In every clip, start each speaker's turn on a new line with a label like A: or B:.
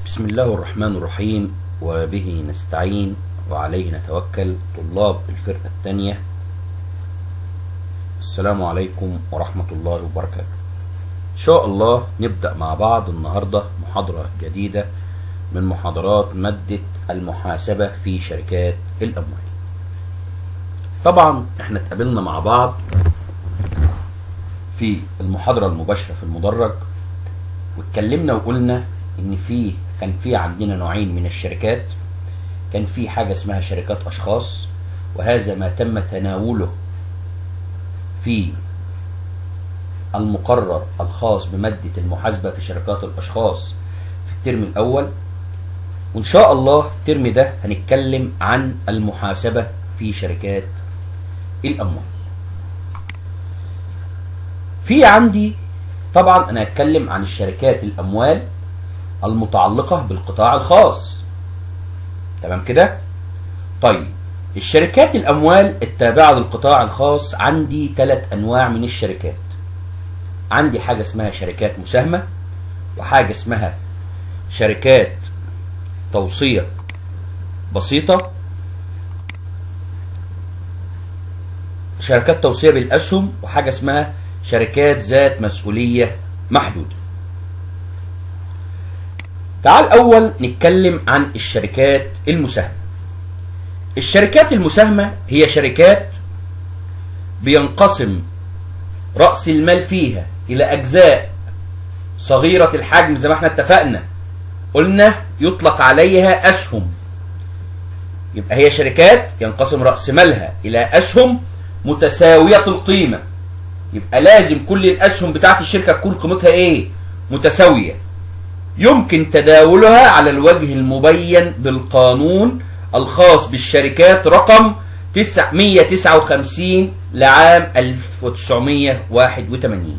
A: بسم الله الرحمن الرحيم وبه نستعين وعليه نتوكل طلاب الفرقة الثانية السلام عليكم ورحمة الله وبركاته إن شاء الله نبدأ مع بعض النهاردة محاضرة جديدة من محاضرات مادة المحاسبة في شركات الأموال طبعا احنا اتقابلنا مع بعض في المحاضرة المباشرة في المدرج واتكلمنا وقلنا ان في كان في عندنا نوعين من الشركات كان في حاجة اسمها شركات اشخاص وهذا ما تم تناوله في المقرر الخاص بمادة المحاسبة في شركات الاشخاص في الترم الاول وان شاء الله الترم ده هنتكلم عن المحاسبة في شركات الاموال في عندي طبعا انا هتكلم عن الشركات الاموال المتعلقة بالقطاع الخاص تمام كده طيب الشركات الاموال التابعة للقطاع الخاص عندي ثلاث انواع من الشركات عندي حاجة اسمها شركات مساهمة وحاجة اسمها شركات توصية بسيطة شركات توصية بالأسهم وحاجة اسمها شركات ذات مسؤولية محدودة تعال أول نتكلم عن الشركات المساهمة الشركات المساهمة هي شركات بينقسم رأس المال فيها إلى أجزاء صغيرة الحجم زي ما احنا اتفقنا قلنا يطلق عليها أسهم يبقى هي شركات ينقسم رأس مالها إلى أسهم متساوية القيمة يبقى لازم كل الأسهم بتاعت الشركة تكون قيمتها إيه؟ متساوية يمكن تداولها على الوجه المبين بالقانون الخاص بالشركات رقم 959 لعام 1981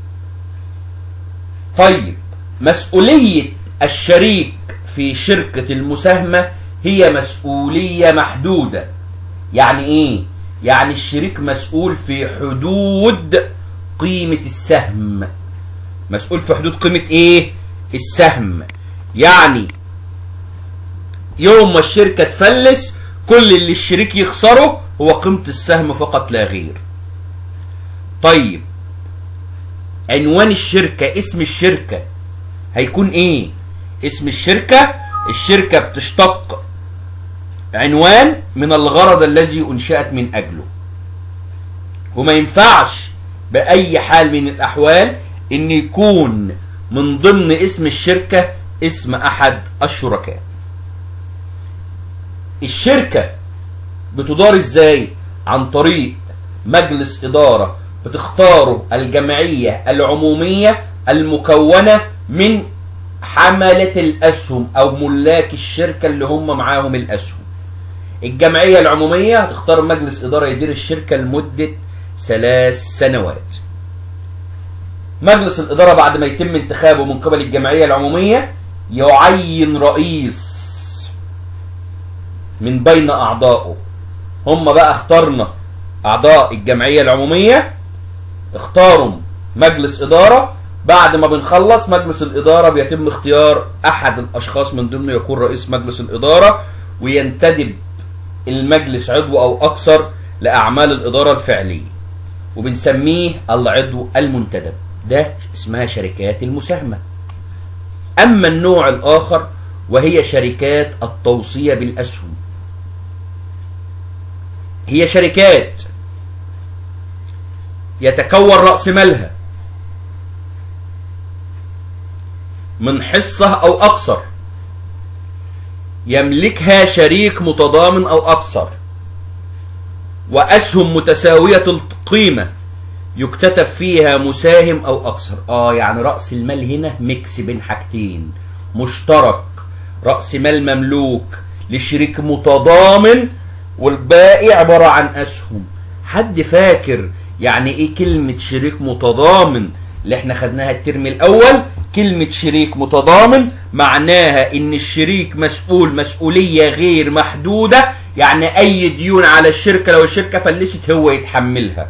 A: طيب مسؤولية الشريك في شركة المساهمة هي مسؤولية محدودة يعني ايه؟ يعني الشريك مسؤول في حدود قيمة السهم مسؤول في حدود قيمة ايه؟ السهم يعني يوم ما الشركة تفلس كل اللي الشريك يخسره هو قيمة السهم فقط لا غير طيب عنوان الشركة اسم الشركة هيكون ايه اسم الشركة الشركة بتشتق عنوان من الغرض الذي انشأت من اجله وما ينفعش بأي حال من الأحوال ان يكون من ضمن اسم الشركة اسم أحد الشركاء الشركة بتدار ازاي عن طريق مجلس إدارة بتختاره الجمعية العمومية المكونة من حملة الأسهم أو ملاك الشركة اللي هم معاهم الأسهم الجمعية العمومية هتختار مجلس إدارة يدير الشركة لمدة ثلاث سنوات مجلس الإدارة بعد ما يتم انتخابه من قبل الجمعية العمومية يعين رئيس من بين أعضائه هم بقى اخترنا أعضاء الجمعية العمومية اختاروا مجلس إدارة بعد ما بنخلص مجلس الإدارة بيتم اختيار أحد الأشخاص من ضمنه يكون رئيس مجلس الإدارة وينتدب المجلس عضو أو أكثر لأعمال الإدارة الفعلية وبنسميه العضو المنتدب ده اسمها شركات المساهمة أما النوع الآخر وهي شركات التوصية بالأسهم هي شركات يتكون رأس مالها من حصة أو أكثر يملكها شريك متضامن أو أكثر وأسهم متساوية القيمة يكتتب فيها مساهم أو أكثر آه يعني رأس المال هنا ميكس بين حاجتين مشترك رأس مال مملوك لشريك متضامن والباقي عبارة عن أسهم حد فاكر يعني إيه كلمة شريك متضامن اللي احنا خدناها الترم الأول كلمة شريك متضامن معناها إن الشريك مسؤول مسؤولية غير محدودة يعني أي ديون على الشركة لو الشركة فلست هو يتحملها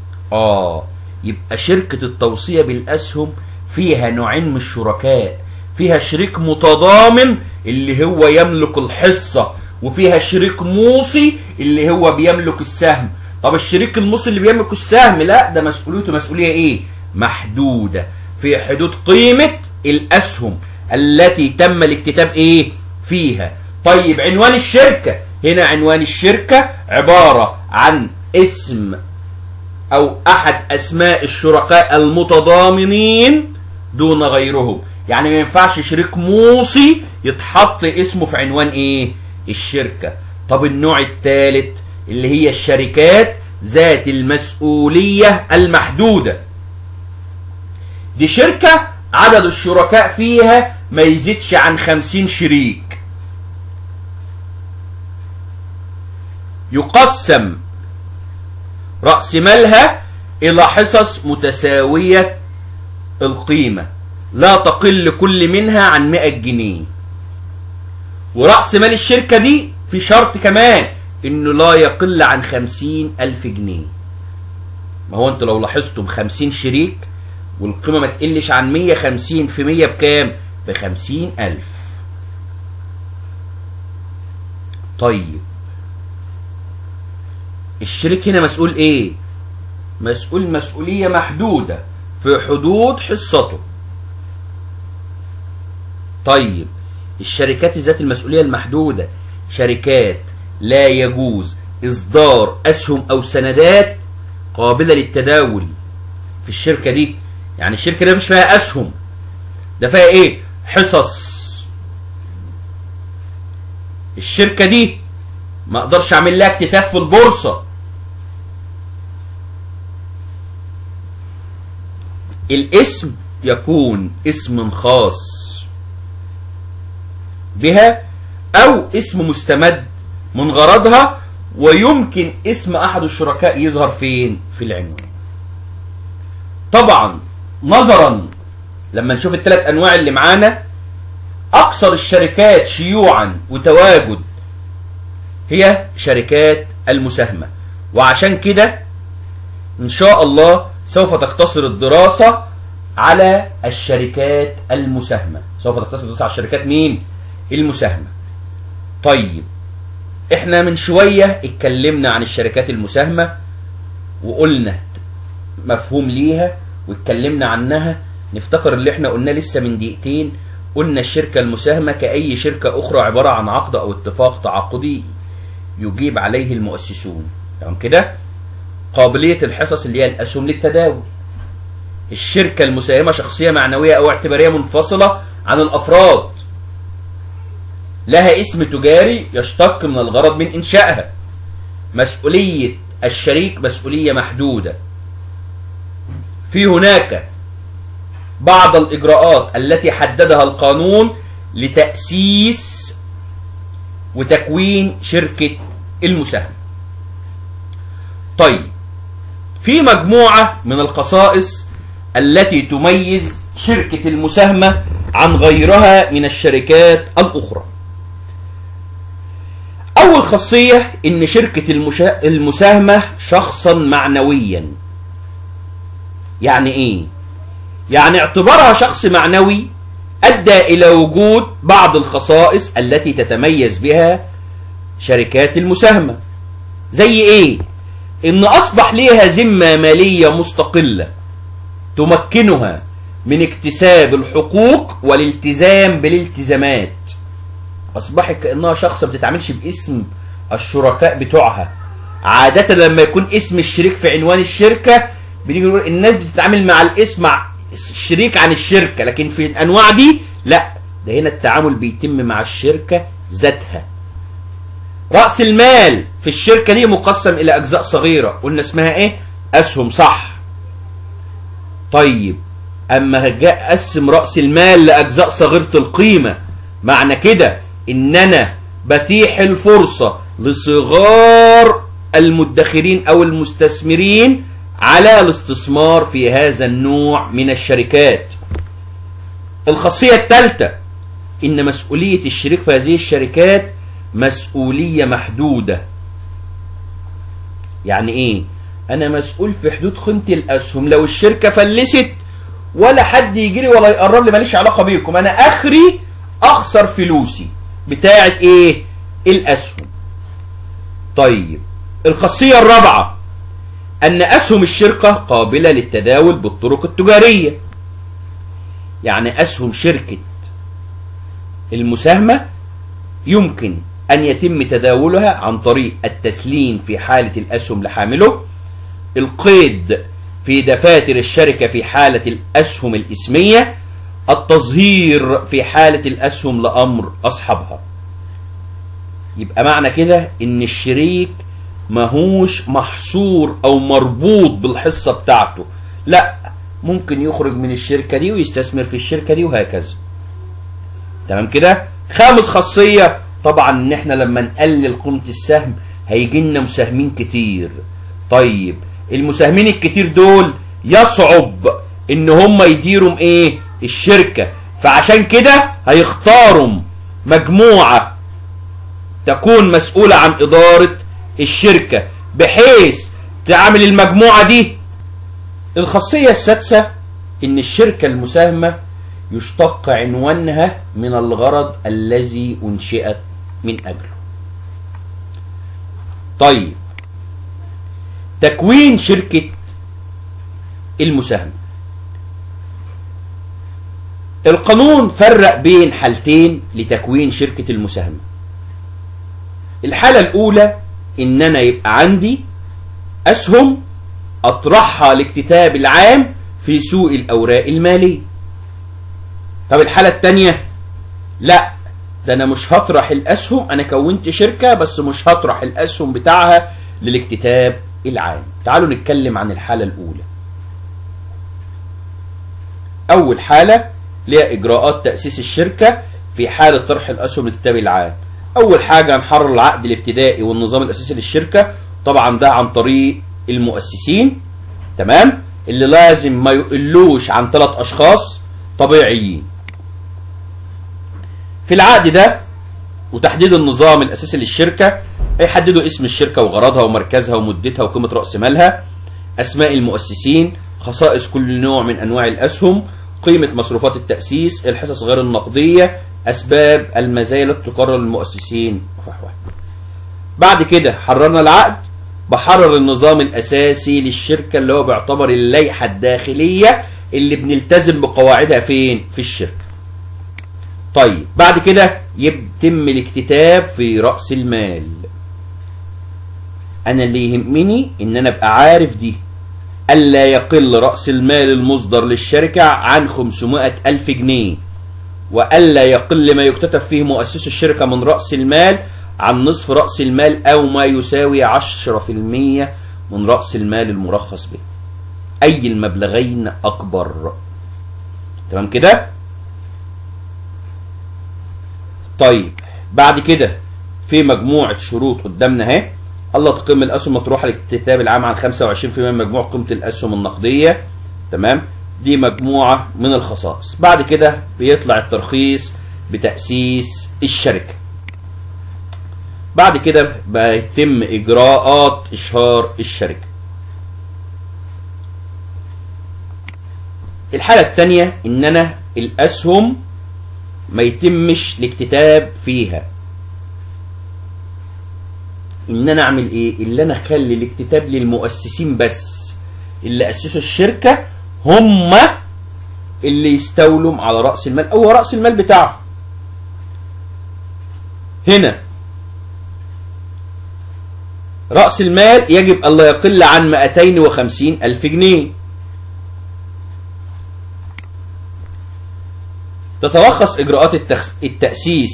A: آه يبقى شركة التوصية بالأسهم فيها نوعين من الشركاء فيها شريك متضامن اللي هو يملك الحصة وفيها شريك موصي اللي هو بيملك السهم طب الشريك الموصي اللي بيملك السهم لا ده مسؤوليته مسؤولية ايه محدودة في حدود قيمة الاسهم التي تم الاكتتاب ايه فيها طيب عنوان الشركة هنا عنوان الشركة عبارة عن اسم او احد اسماء الشركاء المتضامنين دون غيرهم يعني ما ينفعش شريك موصي يتحط اسمه في عنوان ايه الشركة طب النوع الثالث اللي هي الشركات ذات المسؤولية المحدودة دي شركة عدد الشركاء فيها ما يزيدش عن خمسين شريك يقسم رأس مالها إلى حصص متساوية القيمة لا تقل كل منها عن 100 جنيه ورأس مال الشركة دي في شرط كمان إنه لا يقل عن 50 ألف جنيه ما هو أنت لو لاحظتم 50 شريك والقيمة ما تقلش عن 150 في 100 بكام؟ ب 50 ألف طيب الشريك هنا مسؤول ايه مسؤول مسؤولية محدودة في حدود حصته طيب الشركات ذات المسؤولية المحدودة شركات لا يجوز إصدار أسهم أو سندات قابلة للتداول في الشركة دي يعني الشركة دي مش فيها أسهم ده فيها إيه حصص الشركة دي ما اقدرش اعمل لها اكتتاف في البورصة الاسم يكون اسم خاص بها او اسم مستمد من غرضها ويمكن اسم احد الشركاء يظهر فين في العنوان طبعا نظرا لما نشوف الثلاث انواع اللي معانا اكثر الشركات شيوعا وتواجد هي شركات المساهمة وعشان كده ان شاء الله سوف تقتصر الدراسة على الشركات المساهمة سوف تقتصر الدراسة على الشركات مين المساهمة طيب احنا من شوية اتكلمنا عن الشركات المساهمة وقلنا مفهوم ليها واتكلمنا عنها نفتكر اللي احنا قلناه لسه من دقيقتين قلنا الشركة المساهمة كأي شركة أخرى عبارة عن عقد أو اتفاق تعاقدي يجيب عليه المؤسسون تمام كده قابلية الحصص اللي هي الأسهم للتداول الشركة المساهمة شخصية معنوية أو اعتبارية منفصلة عن الأفراد لها اسم تجاري يشتق من الغرض من إنشائها مسؤولية الشريك مسؤولية محدودة في هناك بعض الإجراءات التي حددها القانون لتأسيس وتكوين شركة المساهمة طيب في مجموعة من الخصائص التي تميز شركة المساهمة عن غيرها من الشركات الأخرى أول خاصية إن شركة المشا... المساهمة شخصا معنويا يعني إيه؟ يعني اعتبارها شخص معنوي أدى إلى وجود بعض الخصائص التي تتميز بها شركات المساهمة زي إيه؟ إن أصبح ليها ذمة مالية مستقلة تمكنها من اكتساب الحقوق والالتزام بالالتزامات أصبحت كأنها شخص ما بتتعاملش باسم الشركاء بتوعها عادة لما يكون اسم الشريك في عنوان الشركة بنيجي نقول الناس بتتعامل مع الاسم مع الشريك عن الشركة لكن في الأنواع دي لا ده هنا التعامل بيتم مع الشركة ذاتها رأس المال في الشركة دي مقسم إلى أجزاء صغيرة قلنا اسمها إيه؟ أسهم صح طيب أما جاء أقسم رأس المال لأجزاء صغيرة القيمة معنى كده إن أنا بتيح الفرصة لصغار المدخرين أو المستثمرين على الاستثمار في هذا النوع من الشركات الخاصية الثالثة إن مسؤولية الشريك في هذه الشركات مسؤولية محدودة يعني إيه؟ أنا مسؤول في حدود قيمة الأسهم لو الشركة فلست ولا حد يجي لي ولا يقرب لي ماليش علاقه بيكم انا اخري اخسر فلوسي بتاعه ايه الاسهم طيب الخاصيه الرابعه ان اسهم الشركه قابله للتداول بالطرق التجاريه يعني اسهم شركه المساهمه يمكن أن يتم تداولها عن طريق التسليم في حالة الأسهم لحامله القيد في دفاتر الشركة في حالة الأسهم الإسمية التظهير في حالة الأسهم لأمر أصحابها يبقى معنى كده إن الشريك ماهوش محصور أو مربوط بالحصة بتاعته لا ممكن يخرج من الشركة دي ويستثمر في الشركة دي وهكذا تمام كده خامس خاصية طبعا ان احنا لما نقلل قيمة السهم هيجي لنا مساهمين كتير طيب المساهمين الكتير دول يصعب ان هم يديروا ايه الشركة فعشان كده هيختاروا مجموعة تكون مسؤولة عن إدارة الشركة بحيث تعمل المجموعة دي الخاصية السادسة إن الشركة المساهمة يشتق عنوانها من الغرض الذي أنشئت من أجله طيب تكوين شركة المساهمة القانون فرق بين حالتين لتكوين شركة المساهمة الحالة الأولى إن أنا يبقى عندي أسهم أطرحها لاكتتاب العام في سوق الأوراق المالية طب الحالة التانية لا ده انا مش هطرح الاسهم انا كونت شركة بس مش هطرح الاسهم بتاعها للاكتتاب العام تعالوا نتكلم عن الحالة الاولى اول حالة ليها اجراءات تأسيس الشركة في حالة طرح الاسهم للاكتتاب العام اول حاجة نحرر العقد الابتدائي والنظام الاساسي للشركة طبعا ده عن طريق المؤسسين تمام اللي لازم ما يقلوش عن ثلاث اشخاص طبيعيين في العقد ده وتحديد النظام الاساسي للشركه هيحددوا اسم الشركه وغرضها ومركزها ومدتها وقيمه راس مالها اسماء المؤسسين خصائص كل نوع من انواع الاسهم قيمه مصروفات التاسيس الحصص غير النقديه اسباب المزايا التي تقرر للمؤسسين بعد كده حررنا العقد بحرر النظام الاساسي للشركه اللي هو بيعتبر اللائحه الداخليه اللي بنلتزم بقواعدها فين في الشركه طيب بعد كده يتم الاكتتاب في رأس المال أنا اللي يهمني إن أنا أبقى عارف دي ألا يقل رأس المال المصدر للشركة عن 500 ألف جنيه وألا يقل ما يكتتب فيه مؤسس الشركة من رأس المال عن نصف رأس المال أو ما يساوي 10% من رأس المال المرخص به أي المبلغين أكبر تمام كده طيب بعد كده في مجموعة شروط قدامنا اهي الله تقيم الأسهم مطروحة للاكتتاب العام عن 25% من مجموع قيمة الأسهم النقدية تمام دي مجموعة من الخصائص بعد كده بيطلع الترخيص بتأسيس الشركة بعد كده بيتم إجراءات إشهار الشركة الحالة الثانية إن أنا الأسهم ما يتمش الاكتتاب فيها ان انا اعمل ايه اللي انا اخلي الاكتتاب للمؤسسين بس اللي اسسوا الشركه هم اللي يستولوا على راس المال او راس المال بتاعهم هنا راس المال يجب الا يقل عن 250 الف جنيه تتلخص إجراءات التخس... التأسيس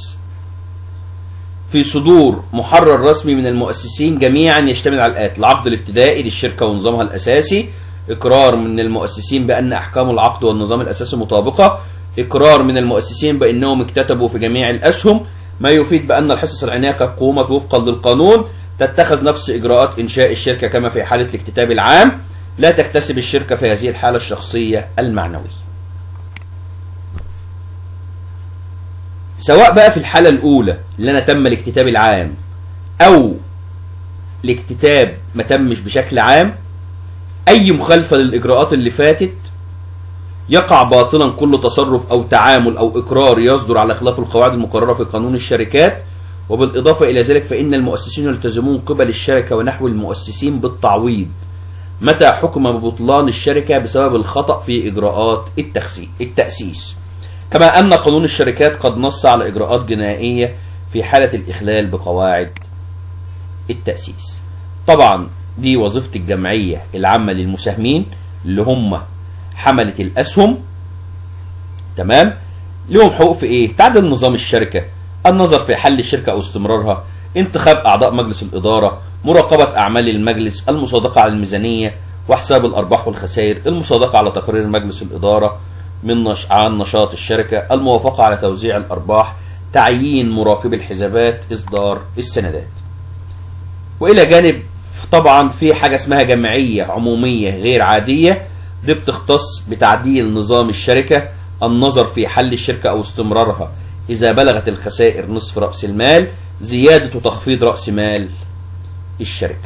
A: في صدور محرر رسمي من المؤسسين جميعا يشتمل على الآتي العقد الابتدائي للشركة ونظامها الأساسي إقرار من المؤسسين بأن أحكام العقد والنظام الأساسي مطابقة إقرار من المؤسسين بأنهم اكتتبوا في جميع الأسهم ما يفيد بأن الحصص العينية قد قومت وفقا للقانون تتخذ نفس إجراءات إنشاء الشركة كما في حالة الاكتتاب العام لا تكتسب الشركة في هذه الحالة الشخصية المعنوية سواء بقى في الحالة الأولى اللي أنا تم الاكتتاب العام أو الاكتتاب ما تمش بشكل عام أي مخالفة للإجراءات اللي فاتت يقع باطلا كل تصرف أو تعامل أو إقرار يصدر على خلاف القواعد المقررة في قانون الشركات وبالإضافة إلى ذلك فإن المؤسسين يلتزمون قبل الشركة ونحو المؤسسين بالتعويض متى حكم ببطلان الشركة بسبب الخطأ في إجراءات التأسيس كما أن قانون الشركات قد نص على إجراءات جنائية في حالة الإخلال بقواعد التأسيس طبعا دي وظيفة الجمعية العامة للمساهمين اللي هم حملة الأسهم تمام لهم حقوق في إيه تعديل نظام الشركة النظر في حل الشركة أو استمرارها انتخاب أعضاء مجلس الإدارة مراقبة أعمال المجلس المصادقة على الميزانية وحساب الأرباح والخسائر المصادقة على تقرير مجلس الإدارة من نش... عن نشاط الشركة الموافقة على توزيع الأرباح تعيين مراقب الحسابات إصدار السندات وإلى جانب طبعا في حاجة اسمها جمعية عمومية غير عادية دي بتختص بتعديل نظام الشركة النظر في حل الشركة أو استمرارها إذا بلغت الخسائر نصف رأس المال زيادة وتخفيض رأس مال الشركة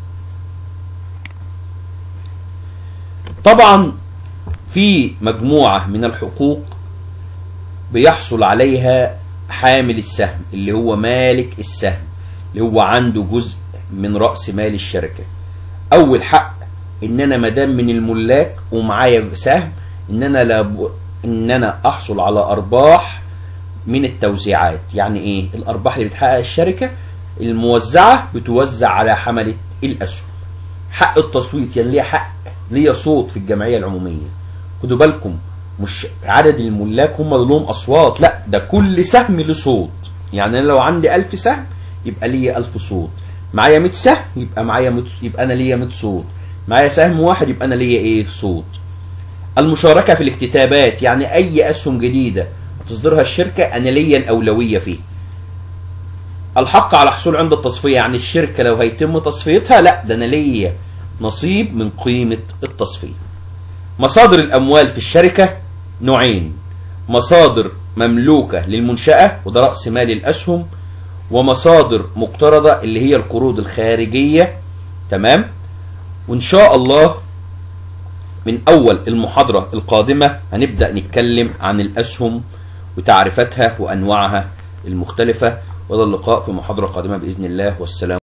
A: طبعا في مجموعة من الحقوق بيحصل عليها حامل السهم اللي هو مالك السهم اللي هو عنده جزء من رأس مال الشركة أول حق إن أنا مدام من الملاك ومعايا سهم إن أنا لاب... إن أنا أحصل على أرباح من التوزيعات يعني إيه الأرباح اللي بتحقق الشركة الموزعة بتوزع على حملة الأسهم حق التصويت يعني ليه حق ليه صوت في الجمعية العمومية خدوا بالكم مش عدد الملاك هم اللي لهم أصوات لا ده كل سهم له صوت يعني أنا لو عندي ألف سهم يبقى ليا ألف صوت معايا 100 سهم يبقى معايا 100 يبقى أنا ليا 100 صوت معايا سهم واحد يبقى أنا ليا إيه صوت المشاركة في الاكتتابات يعني أي أسهم جديدة تصدرها الشركة أنا ليا الأولوية فيه الحق على حصول عند التصفية يعني الشركة لو هيتم تصفيتها لا ده أنا ليا نصيب من قيمة التصفية مصادر الأموال في الشركة نوعين مصادر مملوكة للمنشأة وده رأس مال الأسهم ومصادر مقترضة اللي هي القروض الخارجية تمام وإن شاء الله من أول المحاضرة القادمة هنبدأ نتكلم عن الأسهم وتعريفاتها وأنواعها المختلفة وإلى اللقاء في محاضرة قادمة بإذن الله والسلام